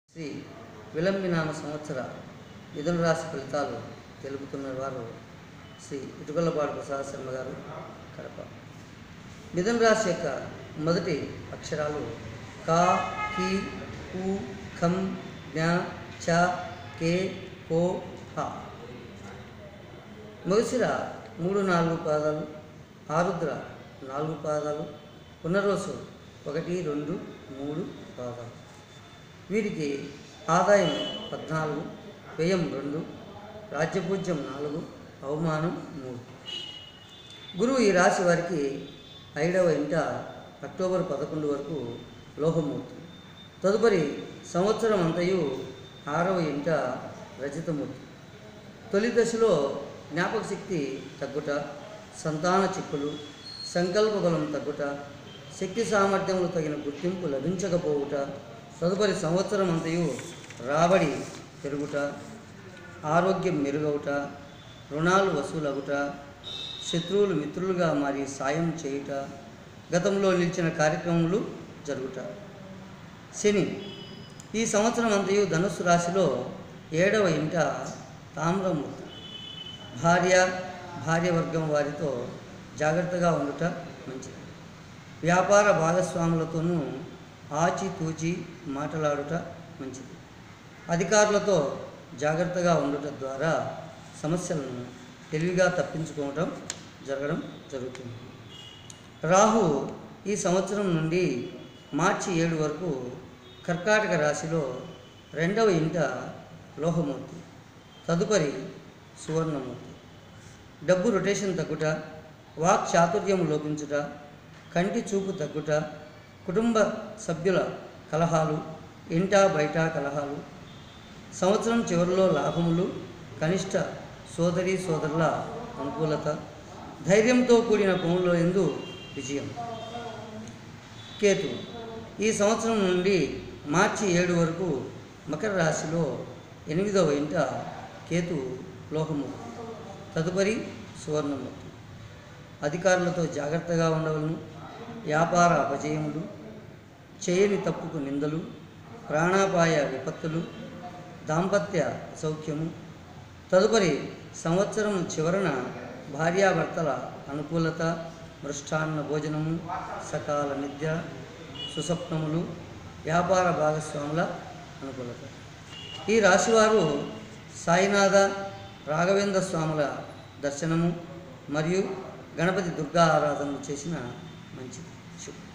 శ్రీ విలంబినామ సంవత్సర మిథున రాశి ఫలితాలు తెలుపుతున్న వారు శ్రీ ఇటుకలపాడు ప్రసాద్ శర్మ గారు కడప మిథున రాశి యొక్క మొదటి అక్షరాలు కా కి కు ఖం జ్ఞ చ కే కో హ మొగసిర మూడు నాలుగు పాదాలు ఆరుద్ర నాలుగు పాదాలు పునరోసు ఒకటి రెండు మూడు పాదాలు వీరికి ఆదాయం పద్నాలుగు వ్యయం రెండు రాజ్యపూజ్యం నాలుగు అవమానం మూడు గురువు ఈ రాశి వారికి ఐదవ ఇంట అక్టోబర్ పదకొండు వరకు లోహమూర్తి తదుపరి సంవత్సరం అంతయు ఆరవ ఇంట రజితమూర్తి తొలి దశలో జ్ఞాపక శక్తి తగ్గుట సంతాన చిక్కులు సంకల్ప బలం తగ్గుట శక్తి సామర్థ్యములు తగిన గుర్తింపు లభించకపోవుట తదుపరి సంవత్సరం అంతయు రాబడి పెరుగుట ఆరోగ్యం మెరుగవుట రుణాలు వసూలవుట శత్రువులు మిత్రులుగా మారి సాయం చేయుట గతంలో నిలిచిన కార్యక్రమములు జరుగుట శని ఈ సంవత్సరం అంతయు ధనుస్సు రాశిలో ఏడవ ఇంట తామ్రమూర్తి భార్య భార్యవర్గం వారితో జాగ్రత్తగా ఉండుట మంచిది వ్యాపార భాగస్వాములతోనూ ఆచితూచి మాట్లాడుట మంచిది అధికారులతో జాగ్రత్తగా ఉండుట ద్వారా సమస్యలను తెలివిగా తప్పించుకోవటం జరగడం జరుగుతుంది రాహు ఈ సంవత్సరం నుండి మార్చి ఏడు వరకు కర్కాటక రాశిలో రెండవ ఇంట లోహమూర్తి తదుపరి సువర్ణమూర్తి డబ్బు రొటేషన్ తగ్గుట వాక్ చాతుర్యం లోపించుట కంటి చూపు తగ్గుట కుటుంబ సభ్యుల కలహాలు ఇంట బయట కలహాలు సంవత్సరం చివరిలో లాభములు కనిష్ట సోదరి సోదరుల అనుకూలత ధైర్యంతో కూడిన పనుల ఎందు విజయం కేతు ఈ సంవత్సరం నుండి మార్చి ఏడు వరకు మకర రాశిలో ఎనిమిదవ ఇంట కేతు లోహమూర్తి తదుపరి సువర్ణమూర్తి అధికారులతో జాగ్రత్తగా ఉండవలను వ్యాపార అపజయములు చేయని తప్పుకు నిందలు ప్రాణాపాయ విపత్తులు దాంపత్య సౌఖ్యము తదుపరి సంవత్సరం చివరన భార్యాభర్తల అనుకూలత మృష్టాన్న భోజనము సకాల నిద్ర సుస్వప్నములు వ్యాపార భాగస్వాముల అనుకూలత ఈ రాశివారు సాయినాథ రాఘవేంద్ర స్వాముల దర్శనము మరియు గణపతి దుర్గా ఆరాధనలు చేసిన మంచిది శుభం